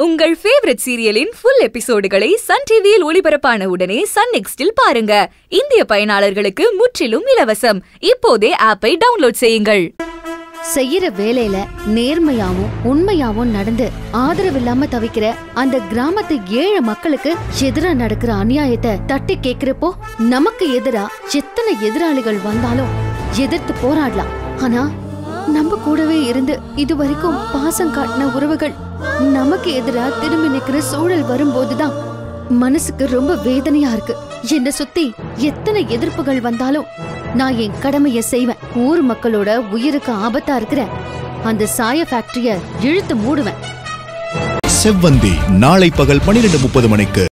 உங்கள் ஃபேவரட் சீரியலின் ஃபுல் எபிசோடுகளை சன் டிவியில் ஒளிபரப்பான உடனே சன் நெக்ஸ்டில் பாருங்க இந்திய பயனாளர்களுக்கு முற்றிலும் இலவசம் இப்போதே ஆப்பை டவுன்லோட் செய்யுங்கள் செய்யற வேலையில நேர்மையாவும் உண்மையாவும் நடந்து ஆதரவில்லாம தவிக்கிற அந்த கிராமத்து ஏழை மக்களுக்கு எதிரா நடக்கிற அநியாயத்தை தட்டி கேக்குறப்போ நமக்கு எதிரா எத்தனை எதிராளிகள் வந்தாலும் எதிர்த்து போராடலாம் ஆனா நம்ம கூடவே இருந்து இது வரைக்கும் பாசம் காட்டின உறவுகள் நமக்கு எதிரா திரும்பி நிக்கிற சூழல் வரும்போதுதான் மனசுக்கு ரொம்ப வேதனையா இருக்கு என்னை சுத்தி எத்தனை எதிர்ப்புகள் வந்தாலும் நான் என் கடமையை செய்வேன் ஊர் மக்களோட உயிருக்கு ஆபத்தா இருக்கிற அந்த சாய ஃபேக்டரிய இழுத்து மூடுவேன் செவ்வந்தி நாளை பகல் பனிரெண்டு முப்பது மணிக்கு